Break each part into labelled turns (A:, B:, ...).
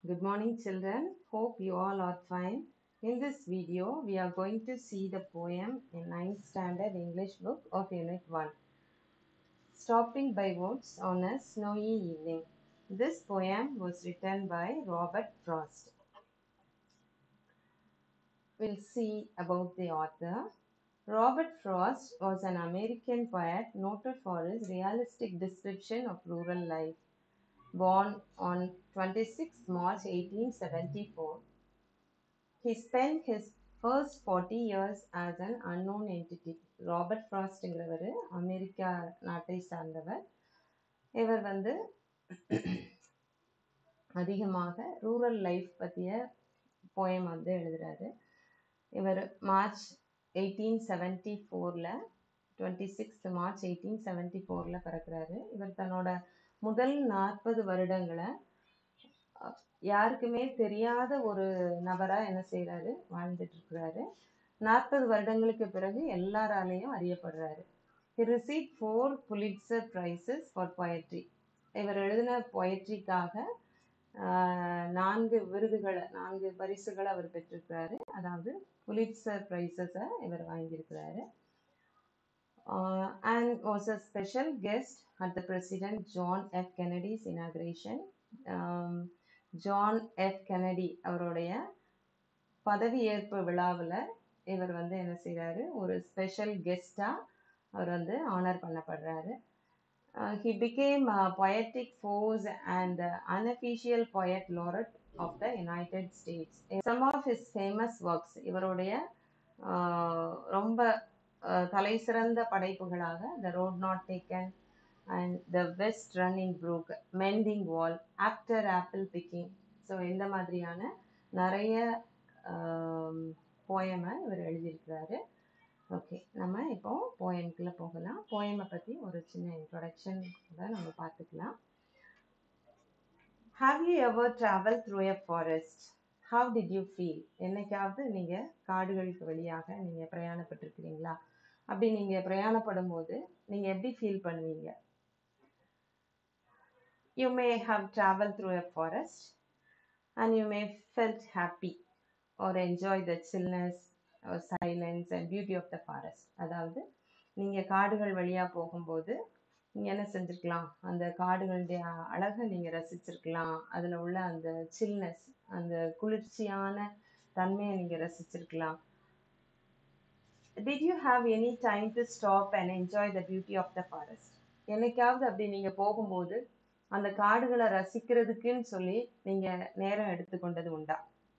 A: Good morning, children. Hope you all are fine. In this video, we are going to see the poem in 9th standard English book of Unit 1. Stopping by Woods on a Snowy Evening. This poem was written by Robert Frost. We'll see about the author. Robert Frost was an American poet noted for his realistic description of rural life. Born on 26 March 1874, he spent his first 40 years as an unknown entity. Robert ஃப்ராஸ்ட்ங்கிறவர் America நாட்டை சார்ந்தவர் இவர் வந்து அதிகமாக rural life பற்றிய poem வந்து எழுதுறாரு இவர் மார்ச் எயிட்டீன் செவன்டி ஃபோரில் twenty sixth March eighteen seventy ஃபோரில் பிறக்கிறாரு இவர் தன்னோட முதல் நாற்பது வருடங்களை அஹ், யாருக்குமே தெரியாத ஒரு நபராக என்ன செய்கிறாரு வாழ்ந்துட்டு இருக்கிறாரு நாற்பது வருடங்களுக்கு பிறகு எல்லாராலையும் அறியப்படுறாரு he received four Pulitzer prizes for poetry இவர் எழுதின பொயட்ரிக்காக நான்கு விருதுகளை நான்கு பரிசுகளை அவர் பெற்றிருக்கிறாரு அதாவது புலிட்சர் ப்ரைஸஸை இவர் வாங்கியிருக்கிறாரு uh, and was a special guest at the President John F. Kennedy's inauguration. Um, John F Kennedy அவருடைய பதவியேற்பு விழாவில் இவர் வந்து என்ன செய்கிறாரு ஒரு ஸ்பெஷல் கெஸ்டாக அவர் வந்து ஆனர் பண்ணப்படுறாரு he became poetic force and unofficial poet laureate of the United States some of his famous works இவருடைய uh, ரொம்ப uh, தலை சிறந்த படைப்புகளாக the road not taken and the west running brook mending wall after apple picking so இந்த மாதிரியான நிறைய போயமை இவர் எழுதியிருக்கிறாரு ஓகே நம்ம இப்போ போயம்குள்ளே போகலாம் போயமை பற்றி ஒரு சின்ன இன்ட்ரொடக்ஷன் கூட நம்ம பார்த்துக்கலாம் have you ever travel through a forest how did you feel என்னைக்காவது நீங்கள் காடுகளுக்கு வழியாக நீங்கள் பிரயாணப்பட்டிருக்கிறீங்களா அப்படி நீங்கள் பிரயாணப்படும் போது நீங்கள் எப்படி ஃபீல் பண்ணுவீங்க you may have traveled through a forest and you may felt happy or enjoy the chillness or silence and beauty of the forest அதாவது நீங்கள் காடுகள் வழியாக போகும்போது நீங்கள் என்ன செஞ்சுருக்கலாம் அந்த காடுகளுடைய அழகை நீங்கள் ரசிச்சிருக்கலாம் அதில் உள்ள அந்த சில்னஸ் அந்த குளிர்ச்சியான தன்மையை நீங்கள் ரசிச்சிருக்கலாம் did you have any time to stop and enjoy the beauty of the forest என்னைக்காவது அப்படி நீங்கள் போகும்போது அந்த காடுகளை ரசிக்கிறதுக்குன்னு சொல்லி நீங்கள் நேரம் எடுத்துக்கொண்டது உண்டா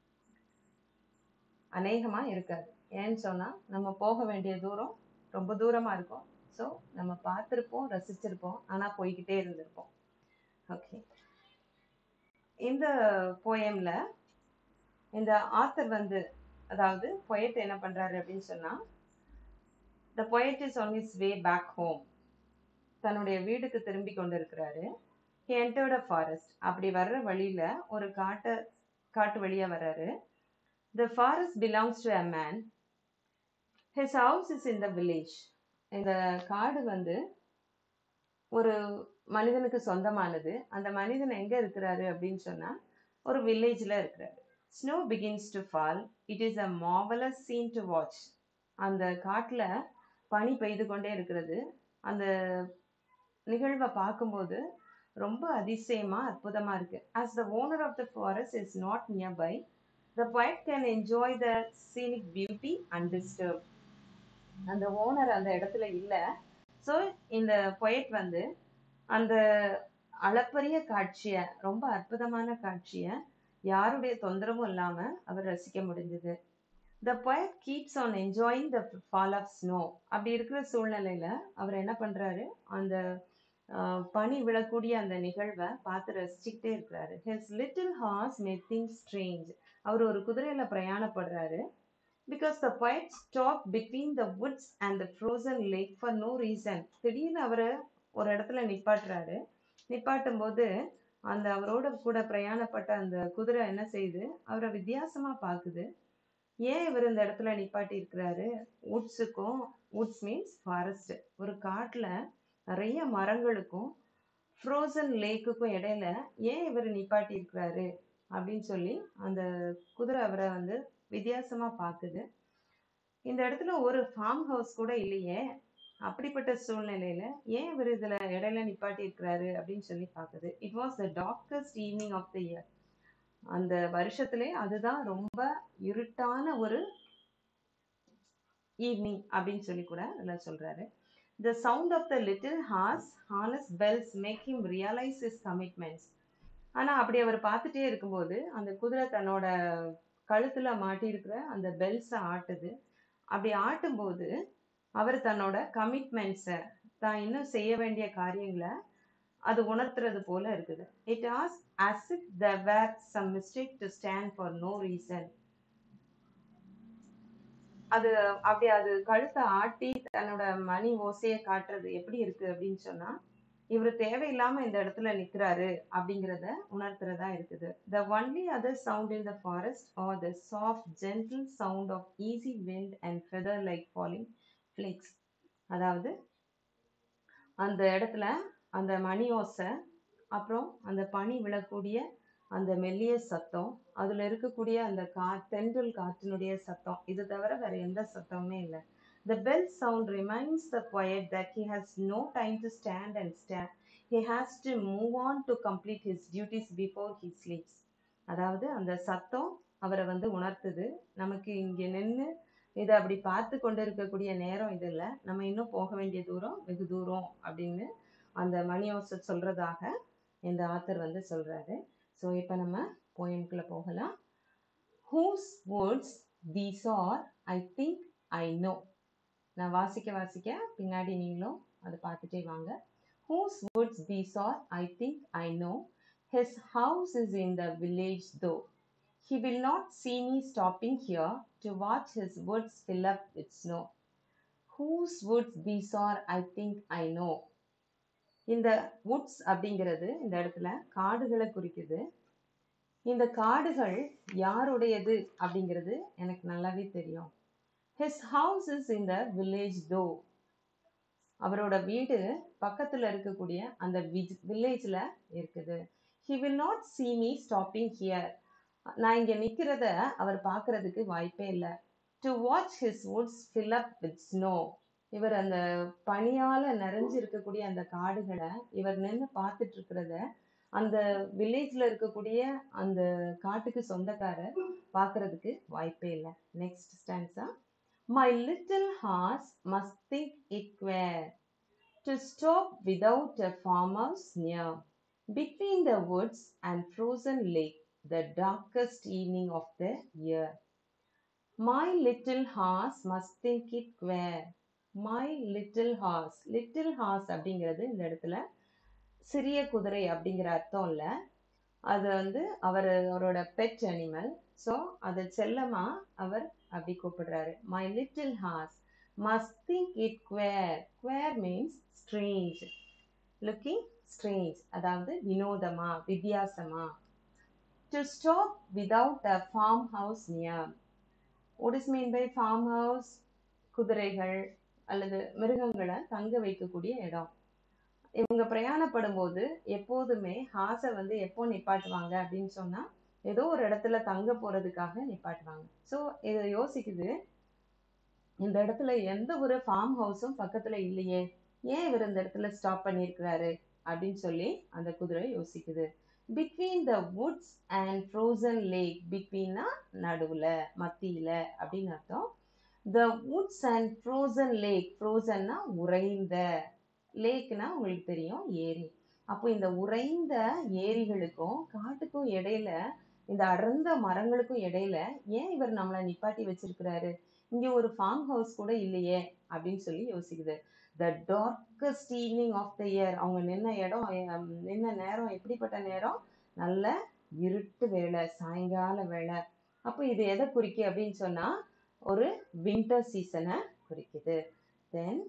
A: அநேகமாக இருக்காது ஏன்னு சொன்னால் நம்ம போக வேண்டிய தூரம் ரொம்ப தூரமாக இருக்கும் ஸோ நம்ம பார்த்துருப்போம் ரசிச்சிருப்போம் ஆனால் போய்கிட்டே இருந்திருப்போம் ஓகே இந்த போயமில் இந்த ஆத்தர் வந்து அதாவது பொயட் என்ன பண்ணுறாரு அப்படின்னு சொன்னால் the poet is on his way back home தன்னுடைய வீட்டுக்கு திரும்பி கொண்டு இருக்கிறாரு he entered a forest அப்படி வர்ற வழியில ஒரு காட்டு காட்டு வழியா வர்றாரு the forest belongs to a man his house is in the village இந்த காடு வந்து ஒரு மனிதனுக்கு சொந்தமானது அந்த மனிதன் எங்க இருக்கிறாரு அப்படின்னு சொன்னா ஒரு வில்லேஜ்ல இருக்கிறாரு snow begins to fall it is a marvellous scene to watch அந்த காட்டுல பனி பெய்து கொண்டே இருக்கிறது அந்த நிகழ்வை பார்க்கும்போது ரொம்ப அதிசயமா அற்புதமா இருக்கு as the owner of the forest is not nearby the poet can enjoy the scenic beauty undisturbed அந்த ஓனர் அந்த இடத்துல இல்ல ஸோ இந்த பொயட் வந்து அந்த அளப்பரிய காட்சியை ரொம்ப அற்புதமான காட்சியை யாருடைய தொந்தரவும் இல்லாம அவர் ரசிக்க முடிஞ்சது the poet keeps on enjoying the fall of snow அப்படி இருக்கிற சூழ்நிலையில அவர் என்ன பண்றாரு அந்த ஆஹ் பனி விழக்கூடிய அந்த நிகழ்வை பார்த்து ரசிச்சுக்கிட்டே இருக்கிறாரு his little horse may think strange அவர் ஒரு குதிரையில பிரயாணப்படுறாரு because the poet stop between the woods and the frozen lake for no reason திடீர்னு அவரை ஒரு இடத்துல நிப்பாட்டுறாரு நிப்பாட்டும் போது அந்த அவரோட கூட பிரயாணப்பட்ட அந்த குதிரை என்ன செய்யுது அவரை வித்தியாசமா பார்க்குது ஏன் இவர் இந்த இடத்துல நிப்பாட்டி இருக்கிறாரு வுட்ஸுக்கும் வுட்ஸ் மீன்ஸ் ஃபாரஸ்ட் ஒரு காட்டுல நிறைய மரங்களுக்கும் ஃப்ரோசன் லேக்குக்கும் இடையில ஏன் இவர் நிப்பாட்டி இருக்கிறாரு அப்படின்னு சொல்லி அந்த குதிரை அவரை வந்து வித்தியாசமா பார்க்குது இந்த இடத்துல ஒரு ஃபார்ம் ஹவுஸ் கூட இல்லையே அப்படிப்பட்ட சூழ்நிலையில ஏன் இவர் இதுல இடையில நிப்பாட்டி இருக்கிறாரு அப்படின்னு சொல்லி பார்க்குது it was the darkest evening of the year அந்த வருஷத்திலே அதுதான் ரொம்ப இருட்டான ஒரு ஈவினிங் அப்படின்னு சொல்லி கூட அதில் சொல்றாரு the sound of the little horse harness bells make him realise his commitments ஆனா அப்படி அவர் பார்த்துட்டே இருக்கும்போது அந்த குதிரை தன்னோட கழுத்துல மாட்டியிருக்கிற அந்த பெல்ஸை ஆட்டுது அப்படி ஆட்டும்போது அவர் தன்னோட கமிட்மெண்ட்ஸை தான் இன்னும் செய்ய வேண்டிய காரியங்களை அது உணர்த்துறது போல இருக்குது it was as if there were some mistake to stand for no reason அது அப்படி அது கழுத்தை ஆட்டி தன்னோட மணி ஓசையை காட்டுறது எப்படி இருக்கு அப்படின்னு சொன்னா இவர் தேவையில்லாம இந்த இடத்துல நிக்கிறாரு அப்படிங்கிறத உணர்த்துறதா இருக்குது the only other sound in the forest are the soft gentle sound of easy wind and feather like falling flakes அதாவது அந்த இடத்துல அந்த மணி ஓசை அப்புறம் அந்த பனி விழக்கூடிய அந்த மெல்லிய சத்தம் அதுல இருக்கக்கூடிய அந்த கா தென்றல் காற்றினுடைய சத்தம் இது தவிர வேற எந்த சத்தமுமே இல்லை The bell sound reminds the poet that he has no time to stand and stare. He has to move on to complete his duties before he sleeps. அதாவது அந்த சத்தம் அவரை வந்து உணர்த்துது நமக்கு இங்க நின்று இதை அப்படி பார்த்து கொண்டு இருக்கக்கூடிய நேரம் இது இல்லை நம்ம இன்னும் போக வேண்டிய தூரம் வெகு தூரம் அப்படின்னு அந்த மணியோசை சொல்றதாக இந்த ஆத்தர் வந்து சொல்றாரு ஸோ இப்போ நம்ம போயம்குள்ள போகலாம் whose words these are I think I know நான் வாசிக்க வாசிக்க பின்னாடி நீங்களும் அதை பார்த்துட்டே வாங்க whose words these are I think I know his house is in the village though He will not see me stopping here to watch his woods fill up with snow. Whose woods these are, I think I know. இந்த woods அப்படிங்கிறது இந்த இடத்துல காடுகளை குறிக்குது இந்த காடுகள் யாருடையது அப்படிங்கிறது எனக்கு நல்லாவே தெரியும் ஹிஸ் ஹவுஸ் இஸ் இந்த வில்லேஜ் தோ அவரோட வீடு பக்கத்துல இருக்கக்கூடிய அந்த வில்லேஜ்ல இருக்குது he will not see me stopping here நான் இங்க நிக்கிறத அவர் பார்க்கிறதுக்கு வாய்ப்பே இல்லை to watch his woods fill up with snow இவர் அந்த பனியால நிறைஞ்சு இருக்கக்கூடிய அந்த காடுகளை இவர் நின்று பார்த்துட்டு இருக்கிறத அந்த வில்லேஜ்ல இருக்கக்கூடிய அந்த காட்டுக்கு சொந்தக்காரர் பார்க்கிறதுக்கு வாய்ப்பே இல்லை next stanza my little horse must think it queer to stop without a farmer's near between the woods and frozen lake the darkest evening of the year my little horse must think it queer my little horse little horse அப்படிங்கிறது இந்த இடத்துல சிறிய குதிரை அப்படிங்கிற அர்த்தம் இல்லை அது வந்து அவர் அவரோட பெட் அனிமல் ஸோ அதை செல்லமா அவர் அப்படி கூப்பிடுறாரு my little horse must think it queer queer means strange looking strange அதாவது வினோதமா வித்தியாசமா to stop without a farm house near what is mean by farm house குதிரைகள் அல்லது மிருகங்களை தங்க வைக்கக்கூடிய இடம் இவங்க பிரயாணப்படும் போது எப்போதுமே ஹாஸை வந்து எப்போ நிப்பாட்டுவாங்க அப்படின்னு சொன்னா ஏதோ ஒரு இடத்துல தங்க போறதுக்காக நிப்பாட்டுவாங்க ஸோ இதை யோசிக்குது இந்த இடத்துல எந்த ஒரு ஃபார்ம் ஹவுஸும் பக்கத்துல இல்லையே ஏன் இவர் இந்த இடத்துல ஸ்டாப் பண்ணியிருக்கிறாரு அப்படின்னு சொல்லி அந்த குதிரை யோசிக்குது between the woods and frozen lake பிட்வீன்னா நடுவுல மத்தியில அப்படின்னு அர்த்தம் the woods and frozen lake ஃப்ரோசன்னா உறைந்த லேக்னா உங்களுக்கு தெரியும் ஏரி அப்போ இந்த உறைந்த ஏரிகளுக்கும் காட்டுக்கும் இடையில இந்த அடர்ந்த மரங்களுக்கும் இடையில ஏன் இவர் நம்மளை நிப்பாட்டி வச்சிருக்கிறாரு இங்க ஒரு ஃபார்ம் ஹவுஸ் கூட இல்லையே அப்படின்னு சொல்லி யோசிக்குது the darkest evening of the year அவங்க நின்ன இடம் அஹ், நின்ன நேரம் எப்படிப்பட்ட நேரம் நல்ல இருட்டு வேளை சாயங்கால வேளை அப்போ இது எதை குறிக்கு அப்படின்னு சொன்னா ஒரு வின்டர் சீசனை குறிக்குது then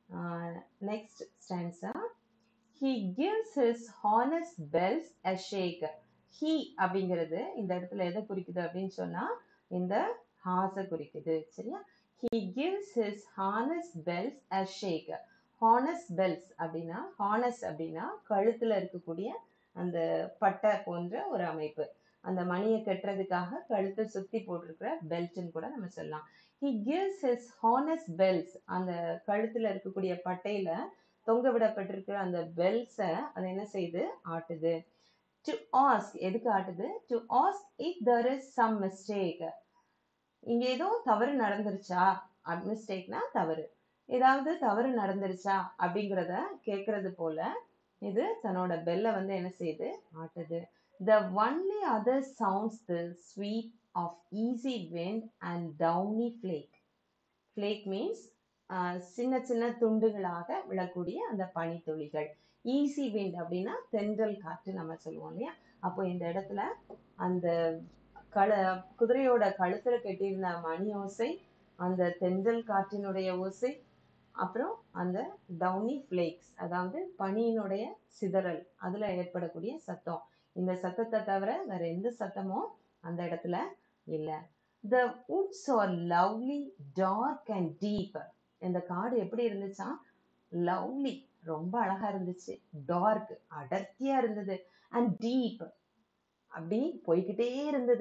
A: next stanza he gives his ஹானஸ்ட் பெல்ஸ் அ ஷேக் ஹீ அப்படிங்கிறது இந்த இடத்துல எதை குறிக்குது அப்படின்னு சொன்னா இந்த ஹாஸை குறிக்குது சரியா he gives his harness bells a shake harness bells அப்படின்னா ஹானஸ் அப்படின்னா கழுத்துல இருக்கக்கூடிய அந்த பட்டை போன்ற ஒரு அமைப்பு அந்த மணியை கட்டுறதுக்காக கழுத்தை சுத்தி போட்டிருக்கிற பெல்ட்னு கூட நம்ம சொல்லலாம் ஹி கிவ்ஸ் ஹிஸ் ஹானஸ்ட் பெல்ஸ் அந்த கழுத்துல இருக்கக்கூடிய பட்டையில தொங்க விடப்பட்டிருக்கிற அந்த பெல்ஸை அது என்ன செய்யுது ஆட்டுது டு ஆஸ்க் எதுக்கு ஆட்டுது to ask if there is some mistake இங்க ஏதோ தவறு நடந்துருச்சா மிஸ்டேக்னா தவறு ஏதாவது தவறு நடந்துருச்சா அப்படிங்கிறத கேட்கறது போல இது தன்னோட பெல்லை வந்து என்ன செய்யுது ஆட்டுது the only other sounds the sweet of easy wind and downy flake flake means சின்ன சின்ன துண்டுகளாக விழக்கூடிய அந்த பனித்துளிகள் ஈஸி wind அப்படின்னா தென்றல் காற்று நம்ம சொல்லுவோம் இல்லையா அப்போ இந்த இடத்துல அந்த கழ குதிரையோட கழுத்துல கட்டியிருந்த மணி ஓசை அந்த தென்றல் காற்றினுடைய ஓசை அப்புறம் அந்த டவுனி ஃப்ளேக்ஸ் அதாவது பனியினுடைய சிதறல் அதுல ஏற்படக்கூடிய சத்தம் இந்த சத்தத்தை தவிர வேற எந்த சத்தமும் அந்த இடத்துல இல்ல the woods are lovely dark and deep இந்த காடு எப்படி இருந்துச்சா லவ்லி ரொம்ப அழகா இருந்துச்சு டார்க் அடர்த்தியா இருந்தது அண்ட் டீப் அப்படி போய்கிட்டே இருந்தது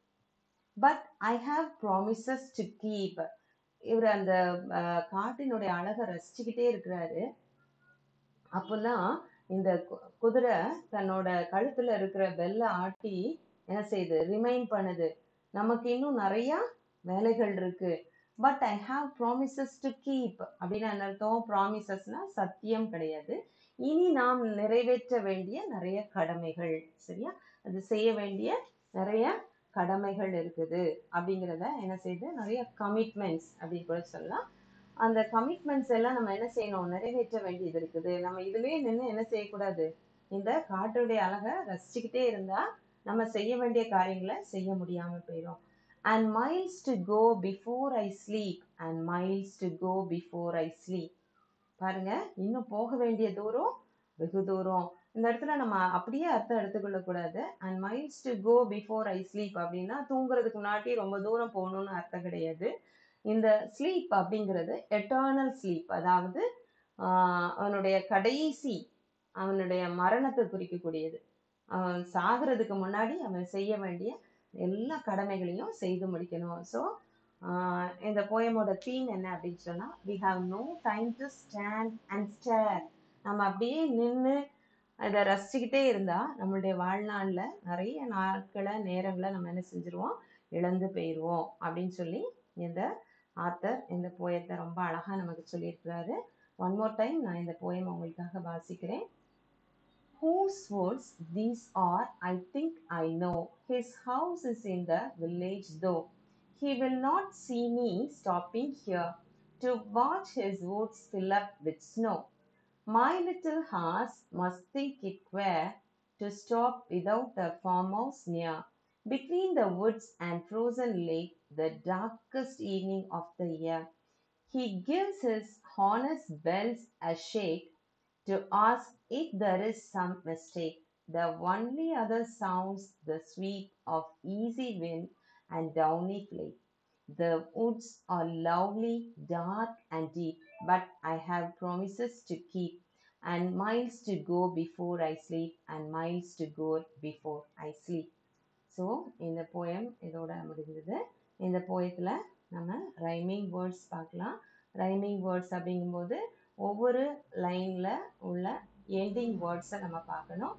A: but I have promises to keep இவர் அந்த அஹ், காட்டினுடைய அழகை ரசிச்சுக்கிட்டே இருக்கிறாரு அப்போதான் இந்த கு- குதிரை தன்னோட கழுத்துல இருக்கிற பெல்ல ஆட்டி என்ன செய்யுது ரிமைண்ட் பண்ணுது நமக்கு இன்னும் நிறைய வேலைகள் இருக்கு but I have promises to keep அப்படின்னு என்ன அர்த்தம் ப்ராமிசஸ்னா சத்தியம் கிடையாது இனி நாம் நிறைவேற்ற வேண்டிய நிறைய கடமைகள் சரியா அது செய்ய வேண்டிய நிறைய கடமைகள் இருக்குது அப்படிங்கிறத என்ன செய்யுது நிறைய கமிட்மெண்ட்ஸ் அப்படின்னு கூட சொல்லலாம் அந்த கமிட்மெண்ட்ஸ் எல்லாம் நம்ம என்ன செய்யணும் நிறைவேற்ற வேண்டியது இருக்குது நம்ம இதுலயே நின்று என்ன செய்யக்கூடாது இந்த காட்டுடைய அழகை ரசிச்சுக்கிட்டே இருந்தா நம்ம செய்ய வேண்டிய காரியங்களை செய்ய முடியாம போயிடும் and miles to go before I sleep and miles to go before I sleep பாருங்க இன்னும் போக வேண்டிய தூரம் வெகு தூரம் இந்த இடத்துல நம்ம அப்படியே அர்த்தம் எடுத்துக்கொள்ள கூடாது and miles to go before I sleep அப்படின்னா தூங்குறதுக்கு முன்னாடி ரொம்ப தூரம் போகணும்னு அர்த்தம் கிடையாது இந்த ஸ்லீப் அப்படிங்கிறது எட்டர்னல் ஸ்லீப் அதாவது ஆஹ் அவனுடைய கடைசி அவனுடைய மரணத்தை குறிக்கக்கூடியது அவன் சாகிறதுக்கு முன்னாடி அவன் செய்ய வேண்டிய எல்லா கடமைகளையும் செய்து முடிக்கணும் ஸோ இந்த போயமோட தீம் என்ன அப்படின்னு சொன்னா we have no time to stand and stare நம்ம அப்படியே நின்று அதை ரசிச்சுக்கிட்டே இருந்தா நம்மளுடைய வாழ்நாள்ல நிறைய நாட்களை நேரங்களை நம்ம என்ன செஞ்சிருவோம் இழந்து போயிடுவோம் அப்படின்னு சொல்லி இந்த ஆத்தர் இந்த போயத்தை ரொம்ப அழகா நமக்கு சொல்லியிருக்கிறாரு ஒன் மோர் டைம் நான் இந்த போயம் உங்களுக்காக வாசிக்கிறேன் Whose words these are, I think I know. His house is in the village, though. He will not see me stopping here to watch his woods fill up with snow. My little horse must think it queer to stop without a farmhouse near. Between the woods and frozen lake, the darkest evening of the year, he gives his honest bells a shake to ask if there is some mistake. The only other sounds the sweep of easy wind and downy flake. The woods are lovely, dark and deep, but I have promises to keep, and miles to go before I sleep, and miles to go before I sleep. So இந்த poem இதோட முடிஞ்சது இந்த போயத்தில் நம்ம rhyming words பார்க்கலாம் rhyming words அப்படிங்கும்போது ஒவ்வொரு லைனில் உள்ள எண்டிங் வேர்ட்ஸை நம்ம பார்க்கணும்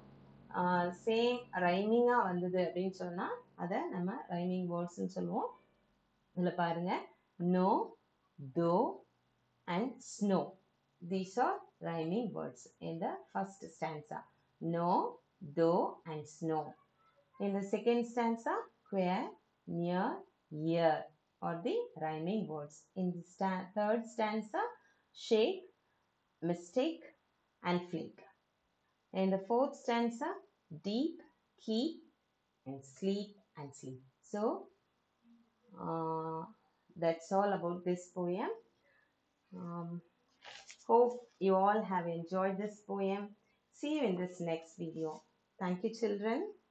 A: சேம் ரைமிங்காக வந்தது அப்படின்னு சொன்னால் அதை நம்ம ரைமிங் வேர்ட்ஸ்னு சொல்லுவோம் இதில் பாருங்க know though and snow these are rhyming words in the first stanza no do and snow in the second stanza queer near year are the rhyming words in the sta- third stanza shake mistake and flake in the fourth stanza deep keep and sleep and sleep so uh, that's all about this poem um, hope you all have enjoyed this poem see you in this next video thank you children